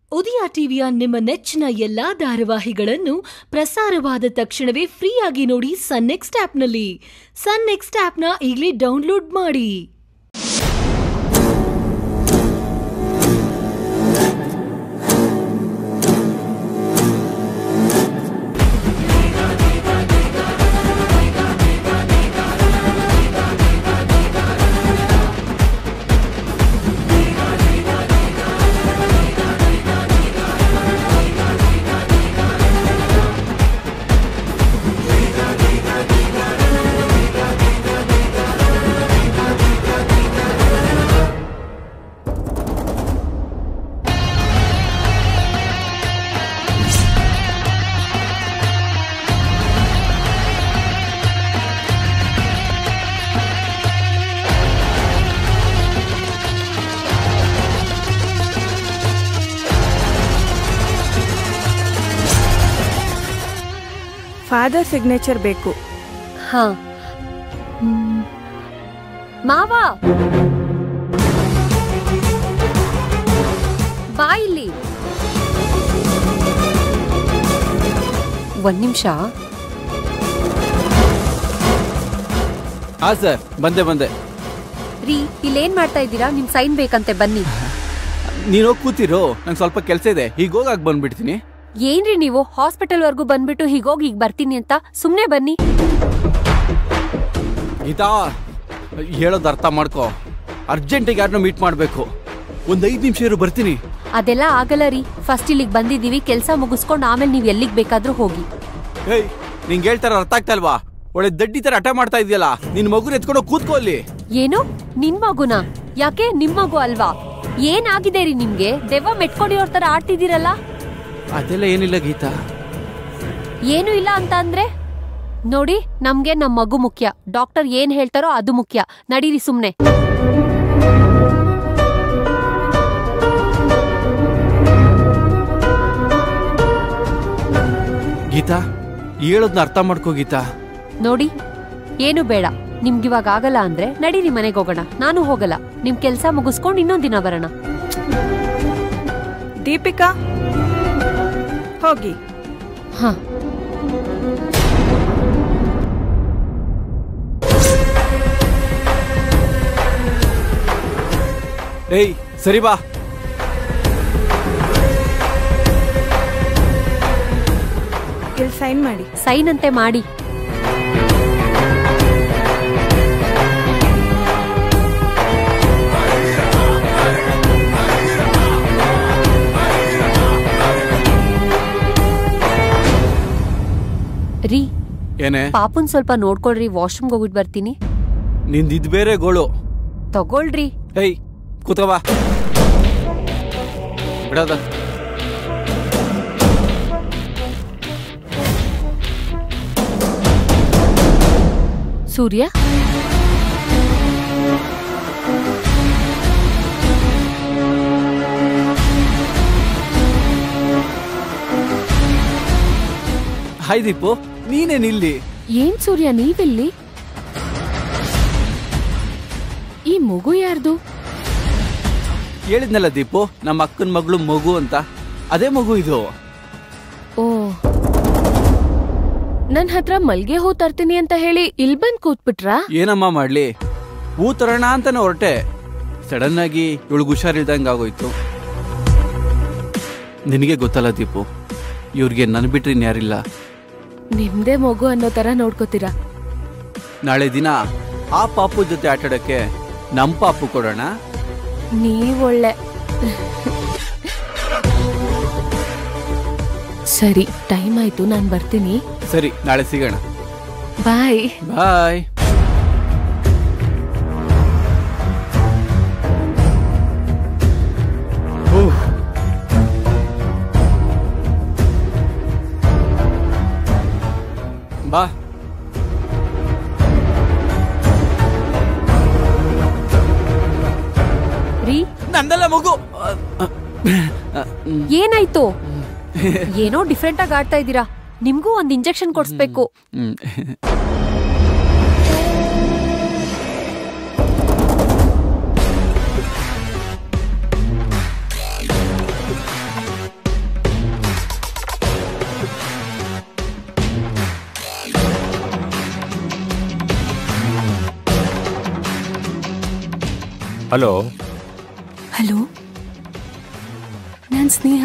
ಉದಯ ಟಿವಿಯ ನಿಮ್ಮ ನೆಚ್ಚಿನ ಎಲ್ಲಾ ಧಾರಾವಾಹಿಗಳನ್ನು ಪ್ರಸಾರವಾದ ತಕ್ಷಣವೇ ಫ್ರೀಯಾಗಿ ನೋಡಿ ಸನ್ ನೆಕ್ಸ್ಟ್ ಆಪ್ನಲ್ಲಿ ಸನ್ ನೆಕ್ಸ್ಟ್ ಆಪ್ನ ಈಗಲೇ ಡೌನ್ಲೋಡ್ ಮಾಡಿ ಫಾದರ್ ಸಿಗ್ನೇಚರ್ ಬೇಕು ಹಾ ಹ್ಮ್. ಮಾವ ಬಾ ಇಲ್ಲಿ ಒಂದ್ ನಿಮಿಷ ಹಾ ಸರ್ ಬಂದೆ ಬಂದೆ ರೀ ಇಲ್ಲೇನ್ ಮಾಡ್ತಾ ಇದ್ದೀರಾ ನಿಮ್ ಸೈನ್ ಬೇಕಂತೆ ಬನ್ನಿ ನೀನು ಹೋಗಿ ಕೂತಿರು ನಂಗೆ ಸ್ವಲ್ಪ ಕೆಲಸ ಇದೆ ಈಗ ಹೋಗಾಕ್ ಬಂದ್ಬಿಡ್ತೀನಿ ಏನ್ರಿ ನೀವು ಹಾಸ್ಪಿಟಲ್ ವರ್ಗೂ ಬಂದ್ಬಿಟ್ಟು ಹೀಗೋಗಿ ಈಗ ಬರ್ತೀನಿ ಅಂತ ಸುಮ್ನೆ ಬನ್ನಿ ಗೀತಾ ಹೇಳೋದು ಅರ್ಥ ಮಾಡ್ಕೋ ಅರ್ಜೆಂಟಿಗೆ ಯಾರನ್ನ ಮೀಟ್ ಮಾಡಬೇಕು ಒಂದು ಐದು ನಿಮಿಷ ಇರು ಬರ್ತೀನಿ ಅದೆಲ್ಲ ಆಗಲ್ಲ ರೀ ಫಸ್ಟ್ ಇಲ್ಲಿಗೆ ಬಂದಿದೀವಿ ಕೆಲ್ಸ ಮುಗಿಸ್ಕೊಂಡು ಆಮೇಲೆ ನೀವ್ ಎಲ್ಲಿಗ್ ಬೇಕಾದ್ರೂ ಹೋಗಿ ಏಯ್ ನಿಂಗೆ ಹೇಳ್ತಾರ ಅರ್ಥ ಆಗ್ತಾ ಇಲ್ವಾ ಒಳ್ಳೆ ದಡ್ಡಿ ತರ ಹಠ ಮಾಡ್ತಾ ಇದೆಯಲ್ಲ ನಿನ್ ಮಗುನ ಎತ್ಕೊಂಡು ಕೂತ್ಕೋ ಅಲ್ಲಿ ಏನು ನಿನ್ ಮಗುನ ಯಾಕೆ ನಿಮ್ ಮಗು ಅಲ್ವಾ ಏನಾಗಿದೆ ರೀ ನಿಮ್ಗೆ ದೆವ್ವ ಮೆಟ್ಕೊಂಡಿರೋರ್ ತರ ಆಡ್ತಿದ್ದೀರಲ್ಲ ಅದೆಲ್ಲ ಏನಿಲ್ಲ ಗೀತಾ ಏನು ಇಲ್ಲ ಅಂತ ಅಂದ್ರೆ ನೋಡಿ ನಮ್ಗೆ ನಮ್ ಮಗು ಮುಖ್ಯ ಡಾಕ್ಟರ್ ಏನ್ ಹೇಳ್ತಾರೋ ಅದು ಮುಖ್ಯ ನಡೀರಿ ಸುಮ್ನೆ ಗೀತಾ ಹೇಳೋದ್ನ ಅರ್ಥ ಮಾಡ್ಕೋ ಗೀತಾ ನೋಡಿ ಏನು ಬೇಡ ನಿಮ್ಗಿವಾಗ ಆಗಲ್ಲ ಅಂದ್ರೆ ನಡೀರಿ ಮನೆಗೆ ಹೋಗೋಣ ನಾನು ಹೋಗಲ್ಲ ನಿಮ್ ಕೆಲ್ಸ ಮುಗಿಸ್ಕೊಂಡು ಇನ್ನೊಂದ್ ದಿನ ಬರೋಣ ದೀಪಿಕಾ ಹೋಗಿ ಹ ಏಯ್ ಸರಿ ಬಾ ಇಲ್ಲಿ ಸೈನ್ ಮಾಡಿ ಸೈನ್ ಅಂತೆ ಮಾಡಿ ರೀ ಏನೇ ಪಾಪುನ್ ಸ್ವಲ್ಪ ನೋಡ್ಕೊಳ್ರಿ ವಾಶ್ರೂಮ್ಗೆ ಹೋಗ್ಬಿಟ್ಟು ಬರ್ತೀನಿ ನಿಂದ್ ಇದ್ ಬೇರೆ ಗೋಳು ತಗೊಳ್ರಿ ಏಯ್ ಕೂತ್ಕೋ ಬಾ ಬಿಡೋದ ಸೂರ್ಯ ಹಾಯ್ ದೀಪು ನೀನೇನ್ ಇಲ್ಲಿ ಏನ್ ಸೂರ್ಯ ನೀವಿಲ್ಲಿ ಈ ಮಗು ಯಾರ್ದು ಹೇಳಿದ್ನಲ್ಲ ದೀಪು ನಮ್ಮ ಅಕ್ಕನ ಮಗಳು ಮಗು ಅಂತ ಅದೇ ಮಗು ಇದು ಓ ನನ್ ಹತ್ರ ಮಲ್ಗೆ ಹೂ ತರ್ತೀನಿ ಅಂತ ಹೇಳಿ ಇಲ್ ಬಂದ್ ಕೂತ್ಬಿಟ್ರಾ ಏನಮ್ಮ ಮಾಡ್ಲಿ ಹೂ ತರೋಣ ಅಂತಾನೆ ಹೊರಟೆ ಸಡನ್ ಆಗಿ ಇವಳಿಗೆ ಹುಷಾರಿಲ್ದಂಗ ಆಗೋಯ್ತು ನಿನಗೆ ಗೊತ್ತಲ್ಲ ದೀಪು ಇವ್ರಿಗೆ ನನ್ ಬಿಟ್ರೆ ಇನ್ಯಾರಿಲ್ಲ ನಿಮ್ದೇ ಮಗು ಅನ್ನೋ ತರ ನೋಡ್ಕೋತೀರಾ ನಾಳೆ ದಿನ ಆ ಪಾಪು ಜೊತೆ ಆಟಾಡಕ್ಕೆ ನಮ್ ಪಾಪು ಕೊಡೋಣ ನೀವ್ ಒಳ್ಳೆ ಸರಿ ಟೈಮ್ ಆಯ್ತು ನಾನ್ ಬರ್ತೀನಿ ಸರಿ ನಾಳೆ ಸಿಗೋಣ ಬಾಯ್ ಬಾಯ್ ಬಾ ರೀ ನಂದಲ್ಲ ಮಗು ಏನಾಯ್ತು ಏನೋ ಡಿಫ್ರೆಂಟ್ ಆಗಿ ಆಡ್ತಾ ಇದ್ದೀರಾ ನಿಮ್ಗೂ ಒಂದ್ ಇಂಜೆಕ್ಷನ್ ಕೊಡ್ಸ್ಬೇಕು ಹ್ಮ್. ಹಲೋ ಹಲೋ ನಾನು ಸ್ನೇಹ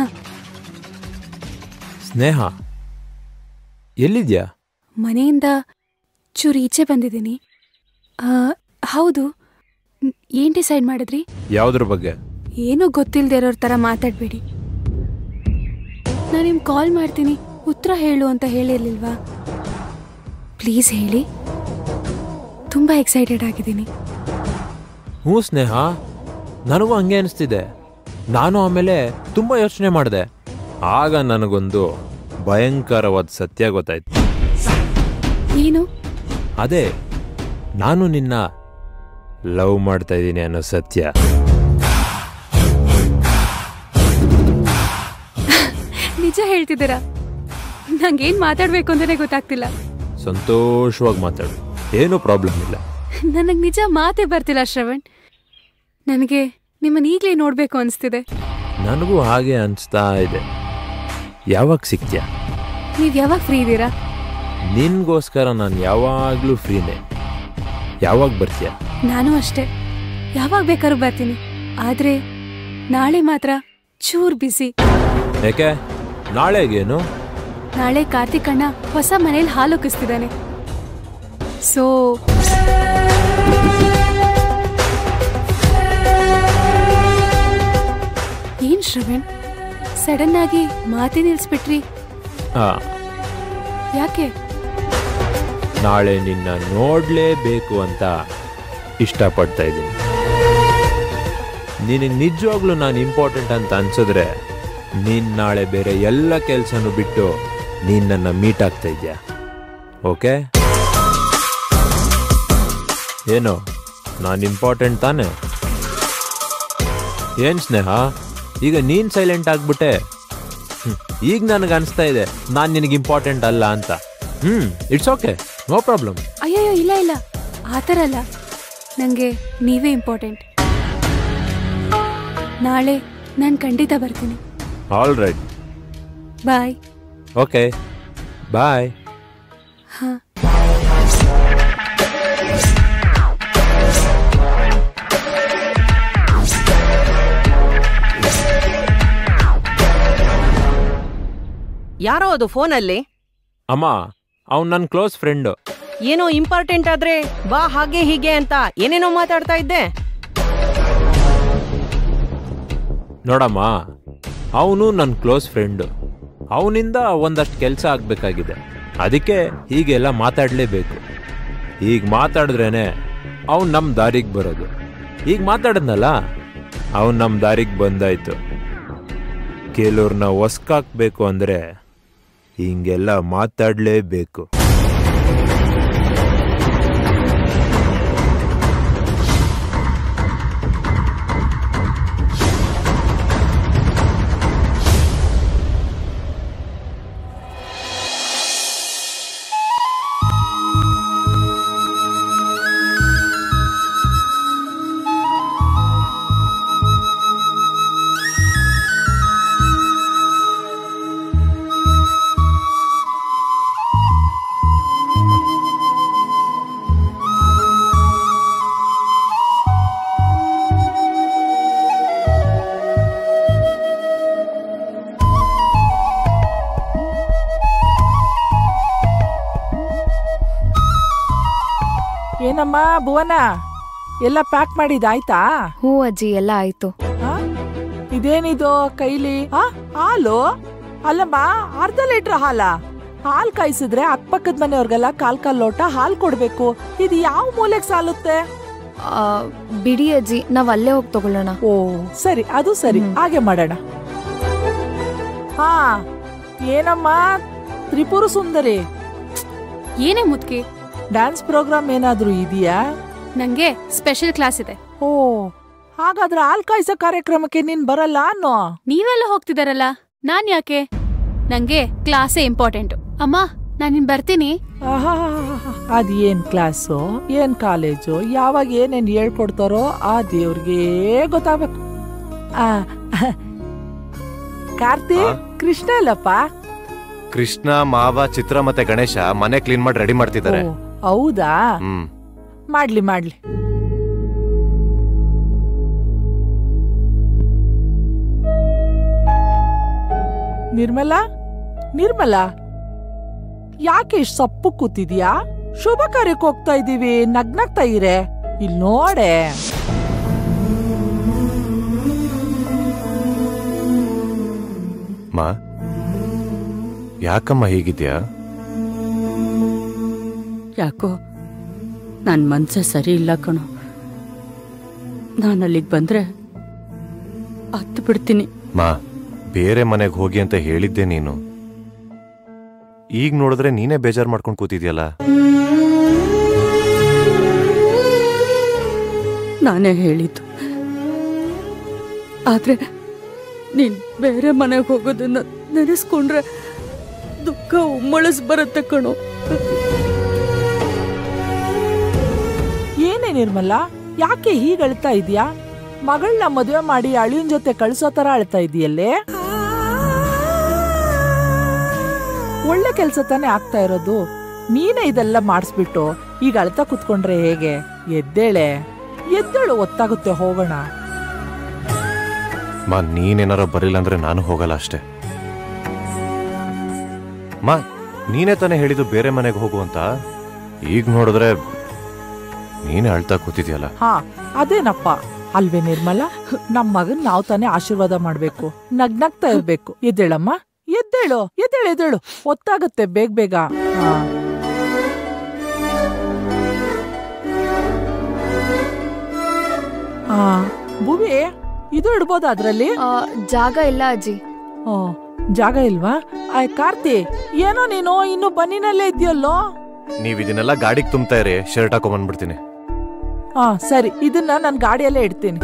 ಸ್ನೇಹ ಎಲ್ಲಿದ್ಯಾ ಮನೆಯಿಂದ ಚೂರು ಈಚೆ ಬಂದಿದ್ದೀನಿ ಆ, ಹೌದು ಏನು ಡಿಸೈಡ್ ಮಾಡಿದ್ರಿ ಯಾವುದ್ರ ಬಗ್ಗೆ ಏನೂ ಗೊತ್ತಿಲ್ಲದೆ ಇರೋರ ಥರ ಮಾತಾಡಬೇಡಿ ನಾನು ನಿಮ್ಗೆ ಕಾಲ್ ಮಾಡ್ತೀನಿ ಉತ್ತರ ಹೇಳು ಅಂತ ಹೇಳಿರ್ಲಿಲ್ವಾ ಪ್ಲೀಸ್ ಹೇಳಿ ತುಂಬ ಎಕ್ಸೈಟೆಡ್ ಆಗಿದ್ದೀನಿ ಹ್ಞೂ ಸ್ನೇಹ ನನಗೂ ಹಂಗೆ ಅನಿಸ್ತಿದೆ ನಾನು ಆಮೇಲೆ ತುಂಬ ಯೋಚನೆ ಮಾಡಿದೆ ಆಗ ನನಗೊಂದು ಭಯಂಕರವಾದ ಸತ್ಯ ಗೊತ್ತಾಯ್ತು ಏನು ಅದೇ ನಾನು ನಿನ್ನ ಲವ್ ಮಾಡ್ತಾ ಇದ್ದೀನಿ ಅನ್ನೋ ಸತ್ಯ ನಿಜ ಹೇಳ್ತಿದ್ದೀರಾ ನಂಗೇನು ಮಾತಾಡಬೇಕು ಅಂತಲೇ ಗೊತ್ತಾಗ್ತಿಲ್ಲ ಸಂತೋಷವಾಗಿ ಮಾತಾಡು ಏನೂ ಪ್ರಾಬ್ಲಮ್ ಇಲ್ಲ ನನಗೆ ನಿಜ ಮಾತೇ ಬರ್ತಿಲ್ಲ ಶ್ರವಣ್ ನನಗೆ ನಿಮ್ಮನ್ನ ಈಗಲೇ ನೋಡಬೇಕು ಅನಿಸ್ತಿದೆ ನನಗೂ ಹಾಗೆ ಅನಿಸ್ತಾ ಇದೆ ಯಾವಾಗ ಸಿಗ್ತೀಯ ನೀವು ಯಾವಾಗ ಫ್ರೀ ಇದ್ದೀರಾ ನಿನ್ಗೋಸ್ಕರ ನಾನು ಯಾವಾಗಲೂ ಫ್ರೀನೇ ಯಾವಾಗ ಬರ್ತೀಯ ನಾನು ಅಷ್ಟೇ ಯಾವಾಗ ಬೇಕಾದ್ರೂ ಬರ್ತೀನಿ ಆದ್ರೆ ನಾಳೆ ಮಾತ್ರ ಚೂರ್ ಬಿಸಿ ಯಾಕೆ ನಾಳೆಗೇನು ನಾಳೆ ಕಾರ್ತಿಕ್ ಅಣ್ಣ ಹೊಸ ಮನೇಲಿ ಹಾಲು ಉಕ್ಕಿಸ್ತಿದ್ದಾನೆ ಸೊ ಏನ್ ಶ್ರವಣ್ ಸಡನ್ ಆಗಿ ಮಾತೇ ನಿಲ್ಸ್ಬಿಟ್ರಿ ಹಾಂ ಯಾಕೆ ನಾಳೆ ನಿನ್ನ ನೋಡಲೇಬೇಕು ಅಂತ ಇಷ್ಟಪಡ್ತಾ ಇದ್ದೀನಿ ನಿನಗೆ ನಿಜವಾಗ್ಲೂ ನಾನು ಇಂಪಾರ್ಟೆಂಟ್ ಅಂತ ಅನ್ಸಿದ್ರೆ ನೀನು ನಾಳೆ ಬೇರೆ ಎಲ್ಲ ಕೆಲಸನೂ ಬಿಟ್ಟು ನೀನು ನನ್ನ ಮೀಟ್ ಆಗ್ತಾ ಇದೆಯಾ ಓಕೆ ಏನು ನಾನು ಇಂಪಾರ್ಟೆಂಟ್ ತಾನೆ ಏನು ಸ್ನೇಹ ಈಗ ನೀನು ಸೈಲೆಂಟ್ ಆಗ್ಬಿಟ್ಟೆ ಹ್ಮ್. ಈಗ ನನಗೆ ಅನಿಸ್ತಾ ಇದೆ ನಾನು ನಿನಗೆ ಇಂಪಾರ್ಟೆಂಟ್ ಅಲ್ಲ ಅಂತ ಹ್ಞೂ ಇಟ್ಸ್ ಓಕೆ ನೋ ಪ್ರಾಬ್ಲಮ್ ಅಯ್ಯಯ್ಯೋ ಇಲ್ಲ ಇಲ್ಲ ಆ ಥರ ಅಲ್ಲ ನನಗೆ ನೀವೇ ಇಂಪಾರ್ಟೆಂಟ್ ನಾಳೆ ನಾನು ಖಂಡಿತ ಬರ್ತೀನಿ all right bye okay bye ಹಾಂ ಯಾರೋ ಅದು ಫೋನಲ್ಲಿ ಅಮ್ಮ ಅವ್ನು ನನ್ನ ಕ್ಲೋಸ್ ಫ್ರೆಂಡು ಏನೋ ಇಂಪಾರ್ಟೆಂಟ್ ಆದ್ರೆ ಬಾ ಹಾಗೆ ಹೀಗೆ ಅಂತ ಏನೇನೋ ಮಾತಾಡ್ತಾ ಇದ್ದೆ ನೋಡಮ್ಮ ಅವನು ನನ್ನ ಕ್ಲೋಸ್ ಫ್ರೆಂಡು ಅವನಿಂದ ಒಂದಷ್ಟು ಕೆಲಸ ಆಗಬೇಕಾಗಿದೆ ಅದಕ್ಕೆ ಹೀಗೆಲ್ಲ ಮಾತಾಡಲೇಬೇಕು ಈಗ ಮಾತಾಡಿದ್ರೇನೆ ಅವ್ನು ನಮ್ಮ ದಾರಿಗೆ ಬರೋದು ಈಗ ಮಾತಾಡಿದ್ನಲ್ಲ ಅವ್ನು ನಮ್ಮ ದಾರಿಗೆ ಬಂದಾಯ್ತು ಕೆಲವ್ರನ್ನ ಒಸ್ಕಾಕ್ಬೇಕು ಅಂದರೆ ಹಿಂಗೆಲ್ಲ ಮಾತಾಡಲೇಬೇಕು ಏನಮ್ಮ ಭುವನ ಎಲ್ಲ ಪ್ಯಾಕ್ ಮಾಡಿದಾಯ್ತಾ ಹ್ಞೂ ಅಜ್ಜಿ ಎಲ್ಲ ಆಯ್ತು ಆ? ಇದೇನಿದು ಕೈಲಿ ಆ? ಹಾಲು ಅಲ್ಲಮ್ಮ ಅರ್ಧ ಲೀಟರ್ ಹಾಲ ಹಾಲ್ ಕಾಯಿಸಿದ್ರೆ ಅಕ್ಕಪಕ್ಕದ ಮನೆಯವ್ರಿಗೆಲ್ಲ ಕಾಲ್ ಕಾಲ್ ಲೋಟ ಹಾಲ್ ಕೊಡ್ಬೇಕು ಇದು ಯಾವ ಮೂಲೆಗ್ ಸಾಲುತ್ತೆ ಆ, ಬಿಡಿ ಅಜ್ಜಿ ನಾವ್ ಅಲ್ಲೇ ಹೋಗಿ ತಗೊಳ್ಳೋಣ ಓ ಸರಿ ಅದು ಸರಿ ಹ್ಮ್. ಹಾಗೆ ಮಾಡೋಣ ಹಾ ಏನಮ್ಮ ತ್ರಿಪುರ ಸುಂದರಿ ಏನೇ ಮುದ್ಕಿ ಡ್ಯಾನ್ಸ್ ಪ್ರೋಗ್ರಾಮ್ ಏನಾದ್ರೂ ಇದೆಯಾ ನಂಗೆ ಸ್ಪೆಷಲ್ ಕ್ಲಾಸ್ ಇದೆ ಓ ಹಾಗಾದ್ರೆ ಹಾಲ್ ಕಾಯಿಸೋ ಕಾರ್ಯಕ್ರಮಕ್ಕೆ ನೀನ್ ಬರಲ್ಲ ಅನ್ನೋ ನೀವೆಲ್ಲ ಹೋಗ್ತಿದಾರಲ್ಲ ನಾನ್ ಯಾಕೆ ನಂಗೆ ಕ್ಲಾಸೇ ಇಂಪಾರ್ಟೆಂಟ್ ಅಮ್ಮ ನಾನಿನ್ ಬರ್ತೀನಿ ಆಹಾಹಾಹಾಹಾ. ಅದ್ ಏನ್ ಕ್ಲಾಸು ಏನ್ ಕಾಲೇಜು ಯಾವಾಗ ಏನೇನ್ ಹೇಳ್ಕೊಡ್ತಾರೋ ಆ ದೇವ್ರಿಗೆ ಗೊತ್ತಾಗ್ಬೇಕು ಆ, ಕಾರ್ತಿ ಆ? ಕೃಷ್ಣ ಅಲ್ಲಪ್ಪ ಕೃಷ್ಣ ಮಾವ ಚಿತ್ರ ಮತ್ತೆ ಗಣೇಶ ಮನೆ ಕ್ಲೀನ್ ಮಾಡಿ ರೆಡಿ ಮಾಡ್ತಿದ್ದಾರೆ ಓ, ಹೌದಾ ಹ್ಮ್ ಮಾಡ್ಲಿ ಮಾಡ್ಲಿ ನಿರ್ಮಲಾ ನಿರ್ಮಲಾ ಯಾಕೆ ಇಷ್ಟ್ ಸಪ್ಪು ಕೂತಿದ್ಯಾ ಶುಭ ಕಾರ್ಯಕ್ಕೆ ಹೋಗ್ತಾ ಇದೀವಿ ನಗ್ನಗ್ತಾ ಇರೆ ಇಲ್ಲಿ ನೋಡೆ ಮಾ ಯಾಕಮ್ಮ ಹೀಗಿದ್ಯಾ ಯಾಕೋ ನನ್ನ ಮನ್ಸೆ ಸರಿ ಇಲ್ಲ ಕಣೋ ನಾನು ಅಲ್ಲಿಗೆ ಬಂದ್ರೆ ಹತ್ತು ಬಿಡ್ತೀನಿ ಮಾ ಬೇರೆ ಮನೆಗೆ ಹೋಗಿ ಅಂತ ಹೇಳಿದ್ದೆ ನೀನು ಈಗ ನೋಡಿದ್ರೆ ನೀನೇ ಬೇಜಾರ್ ಮಾಡ್ಕೊಂಡು ಕೂತಿದ್ಯಲ್ಲ ನಾನೇ ಹೇಳಿದ್ದು ಆದ್ರೆ ನೀನ್ ಬೇರೆ ಮನೆಗೆ ಹೋಗೋದನ್ನ ನೆನೆಸ್ಕೊಂಡ್ರೆ ದುಃಖ ಉಮ್ಮಳಿಸ್ ಬರುತ್ತೆ ಕಣೋ ಏನೇ ನಿರ್ಮಲಾ ಯಾಕೆ ಹೀಗ್ ಅಳ್ತಾ ಇದೀಯಾ ಮಗಳನ್ನ ಮದುವೆ ಮಾಡಿ ಅಳಿಯನ್ ಜೊತೆ ಕಳ್ಸೋ ತರ ಅಳ್ತಾ ಇದೆಯಲ್ಲೇ ಒಳ್ಳೆ ಕೆಲ್ಸ ತಾನೇ ಆಗ್ತಾ ಇರೋದು ನೀನೇ ಇದೆಲ್ಲ ಮಾಡಿಸ್ಬಿಟ್ಟು ಈಗ ಅಳ್ತಾ ಕುತ್ಕೊಂಡ್ರೆ ಹೇಗೆ ಎದ್ದೇಳೆ ಎದ್ದೇಳು ಒತ್ತಾಗುತ್ತೆ ಹೋಗೋಣ ಮಾ ನೀನೇನಾರ ಬರಿಲ್ಲ ಅಂದ್ರೆ ನಾನು ಹೋಗಲ್ಲ ಅಷ್ಟೇ ಮಾ ನೀನೇ ತಾನೇ ಹೇಳಿದ್ದು ಬೇರೆ ಮನೆಗೆ ಹೋಗು ಅಂತ ಈಗ ನೋಡಿದ್ರೆ ನೀನೇ ಅಳ್ತಾ ಕೂತಿದ್ಯಲ್ಲ ಹಾ ಅದೇನಪ್ಪ ಅಲ್ವೇ ನಿರ್ಮಲಾ ನಮ್ ಮಗನ್ ನಾವ್ ತಾನೇ ಆಶೀರ್ವಾದ ಮಾಡ್ಬೇಕು ನಗ್ನಗ್ತಾ ಇರ್ಬೇಕು ಎದ್ದೇಳಮ್ಮ ಎದ್ದೇಳು ಎದ್ದೇಳು ಎದ್ದೇಳು ಒತ್ತಾಗುತ್ತೆ ಬೇಗ ಬೇಗ ಹಾ. ಆ, ಭುವಿ ಇದು ಇಡ್ಬೋದಾ ಅದ್ರಲ್ಲಿ ಜಾಗ ಇಲ್ಲ ಅಜ್ಜಿ ಓ ಜಾಗ ಇಲ್ವಾ ಆಯ್ ಕಾರ್ತಿ ಏನೋ ನೀನು ಇನ್ನು ಬನ್ನಿನಲ್ಲೇ ಇದೆಯಲ್ಲೋ ನೀವ್ ಇದನ್ನೆಲ್ಲ ಗಾಡಿಗೆ ತುಂಬ್ತಾ ಇರಿ ಶರ್ಟ್ ಹಾಕೊಂಡ್ ಬಂದ್ಬಿಡ್ತೀನಿ ಹಾ ಸರಿ ಇದನ್ನ ನಾನು ಗಾಡಿಯಲ್ಲೇ ಇಡ್ತೀನಿ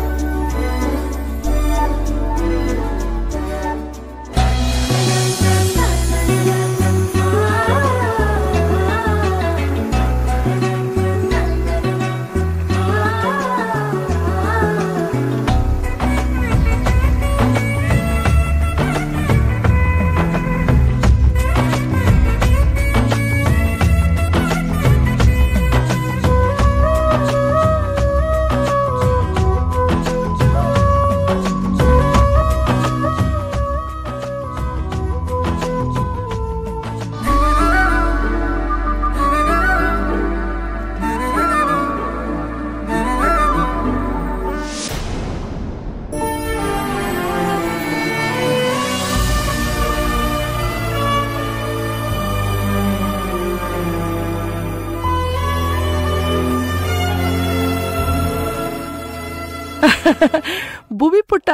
ಭುವಿ ಪುಟ್ಟ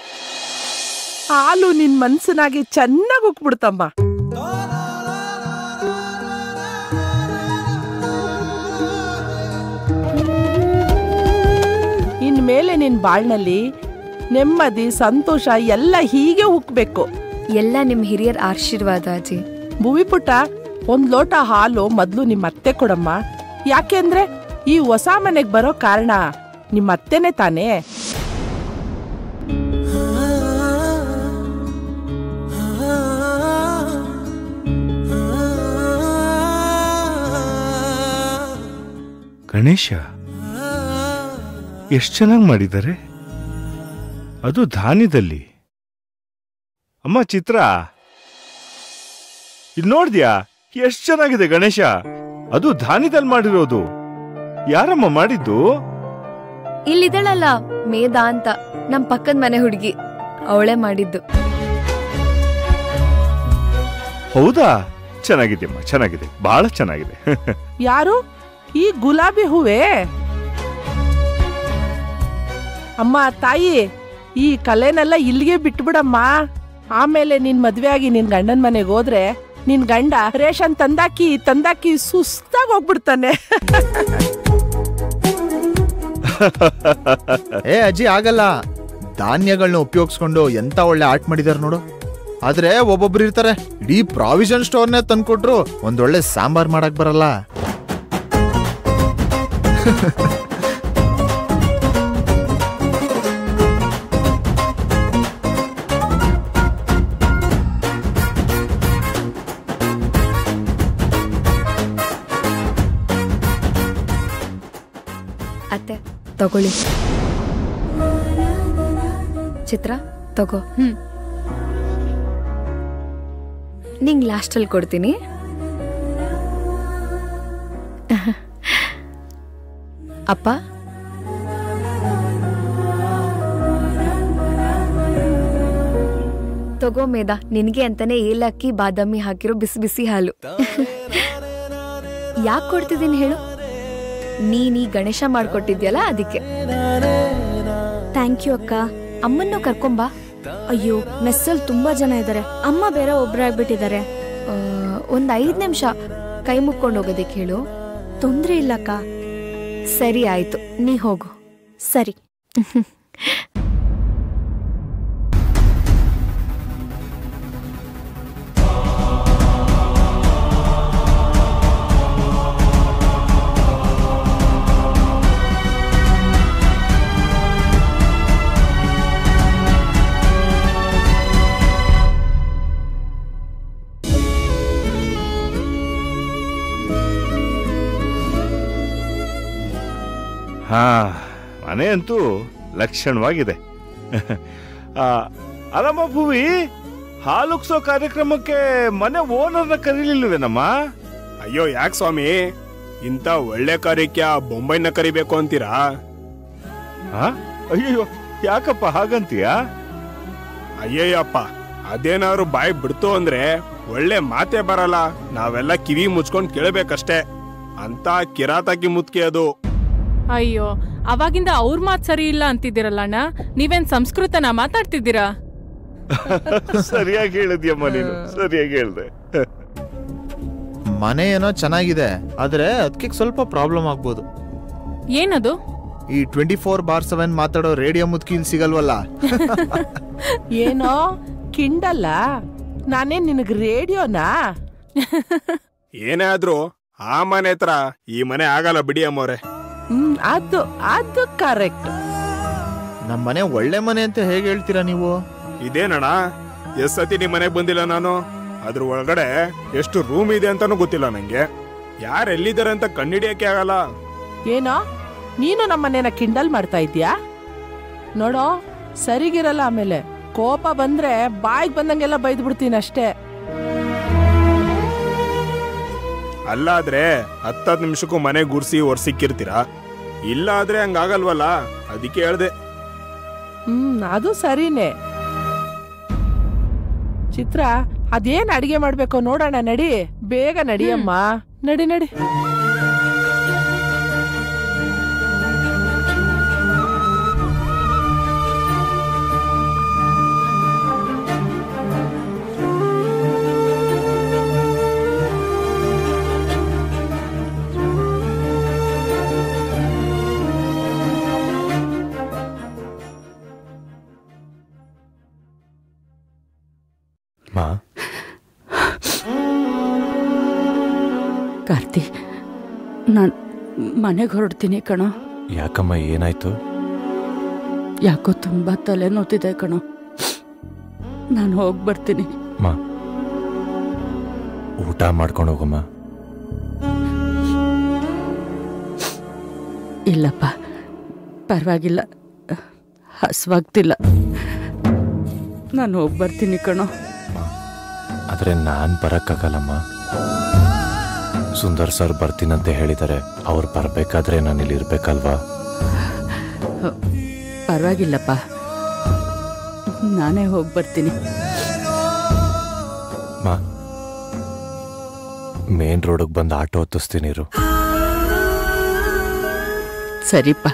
ಹಾಲು ನಿನ್ ಮನ್ಸನಾಗಿ ಚೆನ್ನಾಗಿ ಉಕ್ಬಿಡ್ತಮ್ಮ ಇನ್ಮೇಲೆ ನಿನ್ ಬಾಳ್ನಲ್ಲಿ ನೆಮ್ಮದಿ ಸಂತೋಷ ಎಲ್ಲ ಹೀಗೆ ಉಕ್ಬೇಕು ಎಲ್ಲ ನಿಮ್ ಹಿರಿಯರ ಆಶೀರ್ವಾದ ಅಜ್ಜಿ ಭುವಿ ಪುಟ್ಟ ಒಂದ್ ಲೋಟ ಹಾಲು ಮೊದ್ಲು ನಿಮ್ಮ ಅತ್ತೆ ಕೊಡಮ್ಮ ಯಾಕೆಂದ್ರೆ ಈ ಹೊಸ ಮನೆಗ್ ಬರೋ ಕಾರಣ ನಿಮ್ಮ ಅತ್ತೆನೆ ತಾನೇ ಗಣೇಶ ಎಷ್ಟು ಚೆನ್ನಾಗಿ ಮಾಡಿದ್ದಾರೆ ಅದು ಧಾನ್ಯದಲ್ಲಿ ಅಮ್ಮ ಚಿತ್ರ ಇಲ್ಲಿ ನೋಡ್ದ್ಯಾ ಎಷ್ಟು ಚೆನ್ನಾಗಿದೆ ಗಣೇಶ ಅದು ಧಾನ್ಯದಲ್ಲಿ ಮಾಡಿರೋದು ಯಾರಮ್ಮ ಮಾಡಿದ್ದು ಇಲ್ಲಿದಳಲ್ಲ ಮೇಧಾ ಅಂತ ನಮ್ ಪಕ್ಕದ ಮನೆ ಹುಡುಗಿ ಅವಳೇ ಮಾಡಿದ್ದು ಹೌದಾ ಚೆನ್ನಾಗಿದೆಯಮ್ಮ ಚೆನ್ನಾಗಿದೆ ಬಹಳ ಚೆನ್ನಾಗಿದೆ ಯಾರು ಈ ಗುಲಾಬಿ ಹೂವೇ ಅಮ್ಮ ತಾಯಿ ಈ ಕಲೆನೆಲ್ಲ ಇಲ್ಲಿಗೆ ಬಿಟ್ಬಿಡಮ್ಮ ಆಮೇಲೆ ನಿನ್ ಮದ್ವೆ ಆಗಿ ನಿನ್ ಗಂಡನ್ ಮನೆಗೆ ಹೋದ್ರೆ ನಿನ್ ಗಂಡ ರೇಷನ್ ತಂದಾಕಿ ತಂದಾಕಿ ಸುಸ್ತಾಗಿ ಹೋಗ್ಬಿಡ್ತಾನೆ ಏ ಅಜ್ಜಿ ಆಗಲ್ಲ ಧಾನ್ಯಗಳನ್ನ ಉಪಯೋಗಿಸ್ಕೊಂಡು ಎಂತ ಒಳ್ಳೆ ಆರ್ಟ್ ಮಾಡಿದಾರೆ ನೋಡು ಆದ್ರೆ ಒಬ್ಬೊಬ್ರು ಇರ್ತಾರೆ ಇಡೀ ಪ್ರಾವಿಷನ್ ಸ್ಟೋರ್ನೇ ತಂದ್ಕೊಟ್ರು ಒಂದೊಳ್ಳೆ ಸಾಂಬಾರ್ ಮಾಡಕ್ ಬರಲ್ಲ ಅತ್ತೆ ತಗೊಳ್ಳಿ ಚಿತ್ರ ತಗೋ ಹ್ಮ್ ನಿಂಗೆ ಲಾಸ್ಟಲ್ಲಿ ಕೊಡ್ತೀನಿ ಅಪ್ಪ ತಗೋ ಮೇದ ನಿನಗೆ ಅಂತಾನೆ ಏಲಕ್ಕಿ ಬಾದಾಮಿ ಹಾಕಿರೋ ಬಿಸಿ ಬಿಸಿ ಹಾಲು ಯಾಕೆ ಕೊಡ್ತಿದ್ದೀನಿ ಹೇಳು ನೀನ್ ಈ ಗಣೇಶ ಮಾಡ್ಕೊಟ್ಟಿದ್ಯಲ್ಲ ಅದಕ್ಕೆ ಥ್ಯಾಂಕ್ ಯು ಅಕ್ಕ ಅಮ್ಮನ್ನು ಕರ್ಕೊಂಬಾ ಅಯ್ಯೋ ಮೆಸ್ಸಲ್ಲಿ ತುಂಬಾ ಜನ ಇದ್ದಾರೆ ಅಮ್ಮ ಬೇರೆ ಒಬ್ರಾಗ್ಬಿಟ್ಟಿದ್ದಾರೆ ಆ, ಒಂದ್ ಐದ್ ನಿಮಿಷ ಕೈ ಮುಕ್ಕೊಂಡು ಹೋಗೋದಕ್ಕೆ ಹೇಳು ತೊಂದ್ರೆ ಇಲ್ಲ ಅಕ್ಕ ಸರಿ ಆಯ್ತು ನೀ ಹೋಗು ಸರಿ ಹಾ ಮನೆ ಅಂತೂ ಲಕ್ಷಣವಾಗಿದೆ ಆ, ಅಲ್ಲಮ್ಮ ಭೂವಿ ಹಾಲುಕ್ಸೋ ಕಾರ್ಯಕ್ರಮಕ್ಕೆ ಮನೆ ಓನರ್ನ ಕರೀಲಿಲ್ವೇನಮ್ಮ ಅಯ್ಯೋ ಯಾಕೆ ಸ್ವಾಮಿ ಇಂಥ ಒಳ್ಳೆ ಕಾರ್ಯಕ್ಕೆ ಬೊಂಬೈನ ಕರಿಬೇಕು ಅಂತೀರಾ ಹಾ ಅಯ್ಯೋ ಯಾಕಪ್ಪ ಹಾಗಂತೀಯ ಅಯ್ಯಯ್ಯಪ್ಪ ಅದೇನಾದ್ರು ಬಾಯಿ ಬಿಡ್ತು ಅಂದ್ರೆ ಒಳ್ಳೆ ಮಾತೇ ಬರಲ್ಲ ನಾವೆಲ್ಲ ಕಿವಿ ಮುಚ್ಕೊಂಡ್ ಕೇಳಬೇಕಷ್ಟೇ ಅಂತ ಕಿರಾತಕಿ ಮುತ್ಕಿ ಅದು ಅಯ್ಯೋ ಅವಾಗಿಂದ ಅವ್ರ ಮಾತ್ ಸರಿ ಇಲ್ಲ ಅಂತಿದ್ದೀರಲ್ಲ ಅಣ್ಣ ನೀವೇನ್ ಸಂಸ್ಕೃತನ ಮಾತಾಡ್ತಿದ್ದೀರಾ ಸರಿಯಾಗಿ ಹೇಳಿದ್ಯಮ್ಮ ನೀನು ಸರಿಯಾಗಿ ಹೇಳ್ದೆ ಮನೆ ಏನೋ ಚೆನ್ನಾಗಿದೆ ಆದ್ರೆ ಅದಕ್ಕೆ ಸ್ವಲ್ಪ ಪ್ರಾಬ್ಲಮ್ ಆಗ್ಬೋದು ಏನದು ಈ ಟ್ವೆಂಟಿ ಫೋರ್ ಬಾರ್ ಸೆವೆನ್ ಮಾತಾಡೋ ರೇಡಿಯೋ ಮುದ್ಕಿಲ್ ಸಿಗಲ್ವಲ್ಲ ಏನೋ ಕಿಂಡಲ್ಲ ನಾನೇನ್ ನಿನಗ್ ರೇಡಿಯೋನಾ ಏನೇ ಆದ್ರೂ ಆ ಮನೆ ಹತ್ರ ಈ ಮನೆ ಆಗಲ್ಲ ಬಿಡಿ ಅಮ್ಮವ್ರೆ ಹ್ಮ್ ಅದು ಅದು ಕರೆಕ್ಟ್ ನಮ್ಮ ಮನೆ ಒಳ್ಳೆ ಮನೆ ಅಂತ ಹೇಗೆ ಹೇಳ್ತೀರಾ ನೀವು ಇದೇನಣ್ಣ ಎಷ್ಟ್ ಸತಿ ನಿಮ್ ಮನೆಗ್ ಬಂದಿಲ್ಲ ನಾನು ಅದ್ರ ಒಳಗಡೆ ಎಷ್ಟು ರೂಮ್ ಇದೆ ಅಂತಾನು ಗೊತ್ತಿಲ್ಲ ನಂಗೆ ಯಾರು ಎಲ್ಲಿದ್ದಾರೆ ಅಂತ ಕಂಡಿಡಿಯಕ್ಕೆ ಆಗಲ್ಲ ಏನೋ ನೀನು ನಮ್ಮನೇನ ಕಿಂಡಲ್ ಮಾಡ್ತಾ ಇದ್ಯಾ ನೋಡೋ ಸರಿಗಿರಲ್ಲ ಆಮೇಲೆ ಕೋಪ ಬಂದ್ರೆ ಬಾಯಿಗೆ ಬಂದಂಗೆಲ್ಲ ಬೈದ್ ಬಿಡ್ತೀನಿ ಅಷ್ಟೇ ಅಲ್ಲಾದ್ರೆ ಹತ್ತತ್ತು ನಿಮಿಷಕ್ಕೂ ಮನೆ ಗುರ್ಸಿ ಒರ್ಸಿಕ್ಕಿರ್ತೀರಾ ಇಲ್ಲ ಆದ್ರೆ ಹಂಗಾಗಲ್ವಲ್ಲ ಅದಕ್ಕೆ ಹೇಳ್ದೆ ಹ್ಮ್ ಅದು ಸರಿನೇ ಚಿತ್ರ ಅದೇನ್ ಅಡಿಗೆ ಮಾಡ್ಬೇಕು ನೋಡೋಣ ನಡಿ ಬೇಗ ನಡಿಯಮ್ಮ ನಡಿ ನಡಿ ಮಾ ಕಾರ್ತಿ ನಾನು ಮನೆಗೆ ಹೊರಡ್ತೀನಿ ಕಣೋ ಯಾಕಮ್ಮ ಏನಾಯ್ತು ಯಾಕೋ ತುಂಬ ತಲೆ ನೋತಿದೆ ಕಣೋ ನಾನು ಹೋಗಿ ಬರ್ತೀನಿ ಮಾ ಊಟ ಮಾಡ್ಕೊಂಡು ಹೋಗಮ್ಮ ಇಲ್ಲಪ್ಪ ಪರವಾಗಿಲ್ಲ ಹಸ್ವಾಗ್ತಿಲ್ಲ ನಾನು ಹೋಗಿ ಬರ್ತೀನಿ ಕಣೋ ಆದ್ರೆ ನಾನ್ ಬರಕ್ಕಾಗಲ್ಲಮ್ಮ ಸುಂದರ್ ಸರ್ ಬರ್ತೀನಂತ ಹೇಳಿದ್ದಾರೆ ಅವ್ರು ಬರ್ಬೇಕಾದ್ರೆ ನಾನು ಇಲ್ಲಿ ಇರ್ಬೇಕಲ್ವಾ ಪರವಾಗಿಲ್ಲಪ್ಪ ನಾನೇ ಹೋಗಿ ಬರ್ತೀನಿ ಮಾ ಮೇನ್ ರೋಡಿಗೆ ಬಂದು ಆಟೋ ಹತ್ತಿಸ್ತೀನಿ ಇರು ಸರಿಪ್ಪ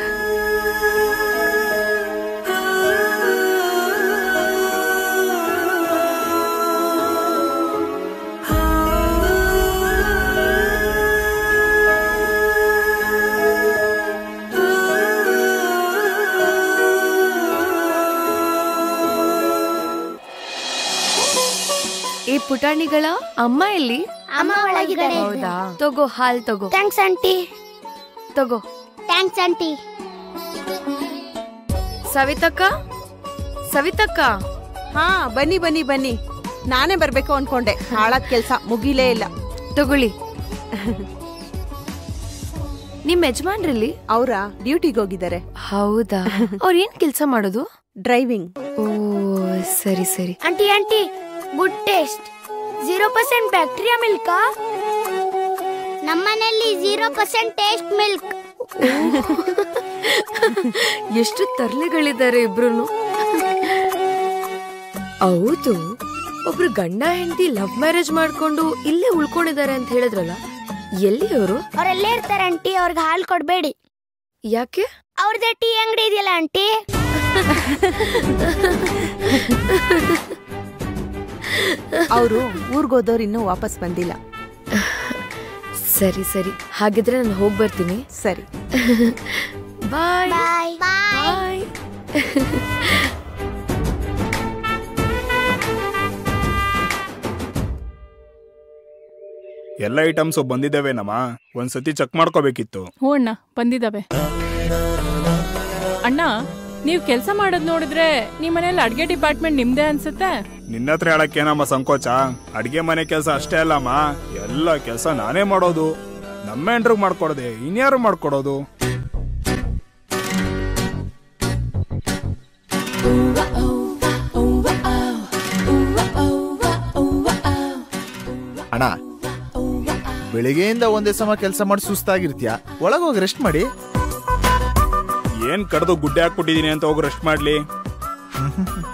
ಈ ಪುಟಾಣಿಗಳ ಅಮ್ಮ ಎಲ್ಲಿ ಅಮ್ಮ ಒಳಗಿದ್ದಾರೆ. ಹೌದಾ ತಗೋ ಹಾಲ್ ತಗೋ ಥ್ಯಾಂಕ್ಸ್ ಆಂಟಿ ತಗೋ ಥ್ಯಾಂಕ್ಸ್ ಆಂಟಿ ಸವಿತಕ್ಕ ಸವಿತಕ್ಕ ಹಾ ಬನ್ನಿ ಬನ್ನಿ ಬನ್ನಿ ನಾನೇ ಬರ್ಬೇಕು ಅನ್ಕೊಂಡೆ ಹಾಳಾದ್ ಕೆಲ್ಸ ಮುಗಿಲೇ ಇಲ್ಲ ತಗೊಳ್ಳಿ ನಿಮ್ ಯಜಮಾನ್ರಲ್ಲಿ ಅವ್ರ ಡ್ಯೂಟಿಗೆ ಹೋಗಿದ್ದಾರೆ ಹೌದಾ ಅವ್ರ ಏನ್ ಕೆಲ್ಸ ಮಾಡೋದು ಡ್ರೈವಿಂಗ್ ಓ ಸರಿ ಸರಿ aunty aunty good taste zero percent bacteria ಮಿಲ್ಕಾ ನಮ್ಮನೆಯಲ್ಲಿ ಜೀರೋ ಪರ್ಸೆಂಟ್ ಟೇಸ್ಟ್ ಮಿಲ್ಕ್ ಎಷ್ಟು ತರ್ಲೆಗಳಿದ್ದಾರೆ ಇಬ್ರು ಹೌದು ಒಬ್ರು ಗಂಡ ಹೆಂಡತಿ ಲವ್ ಮ್ಯಾರೇಜ್ ಮಾಡ್ಕೊಂಡು ಇಲ್ಲೇ ಉಳ್ಕೊಂಡಿದ್ದಾರೆ ಅಂತ ಹೇಳಿದ್ರಲ್ಲ ಎಲ್ಲಿ ಅವರು ಅವ್ರಲ್ಲೇ ಇರ್ತಾರೆ ಆಂಟಿ ಅವ್ರಿಗೆ ಹಾಲು ಕೊಡ್ಬೇಡಿ ಯಾಕೆ ಅವ್ರದ್ದೇ ಟೀ ಅಂಗಡಿ ಇದೆಯಲ್ಲ ಆಂಟಿ ಅವರು ಊರ್ಗೋದವ್ರು ಇನ್ನೂ ವಾಪಸ್ ಬಂದಿಲ್ಲ ಸರಿ ಸರಿ ಹಾಗಿದ್ರೆ ನಾನು ಹೋಗಿ ಬರ್ತೀನಿ ಸರಿ ಬಾಯ್ ಬಾಯ್ ಬಾಯ್ ಎಲ್ಲ ಐಟಮ್ಸ್ ಬಂದಿದ್ದಾವೇನಮ್ಮ ಒಂದ್ಸತಿ ಚೆಕ್ ಮಾಡ್ಕೋಬೇಕಿತ್ತು ಹ್ಞೂ ಅಣ್ಣ ಬಂದಿದ್ದಾವೆ ಅಣ್ಣ ನೀವು ಕೆಲಸ ಮಾಡೋದ್ ನೋಡಿದ್ರೆ ನಿಮ್ಮ ಮನೇಲಿ ಅಡ್ಗೆ ಡಿಪಾರ್ಟ್ಮೆಂಟ್ ನಿಮ್ದೇ ಅನ್ಸುತ್ತೆ ನಿನ್ನ ಹತ್ರ ಹೇಳಕ್ಕೇನಮ್ಮ ಸಂಕೋಚ ಅಡ್ಗೆ ಮನೆ ಕೆಲಸ ಅಷ್ಟೇ ಅಲ್ಲಮ್ಮ ಎಲ್ಲ ಕೆಲಸ ನಾನೇ ಮಾಡೋದು ನಮ್ಮ ಹೆಂಡ್ರಿಗೆ ಮಾಡ್ಕೊಡದೆ ಇನ್ಯಾರು ಮಾಡ್ಕೊಡೋದು ಅಣ್ಣ ಬೆಳಿಗ್ಗೆಯಿಂದ ಒಂದೇ ಸಮ ಕೆಲಸ ಮಾಡಿ ಸುಸ್ತಾಗಿರ್ತೀಯ ಒಳಗೋಗಿ ರೆಸ್ಟ್ ಮಾಡಿ ಏನ್ ಕಡ್ದು ಗುಡ್ಡೆ ಹಾಕ್ಬಿಟ್ಟಿದೀನಿ ಅಂತ ಹೋಗಿ ರೆಸ್ಟ್ ಮಾಡ್ಲಿ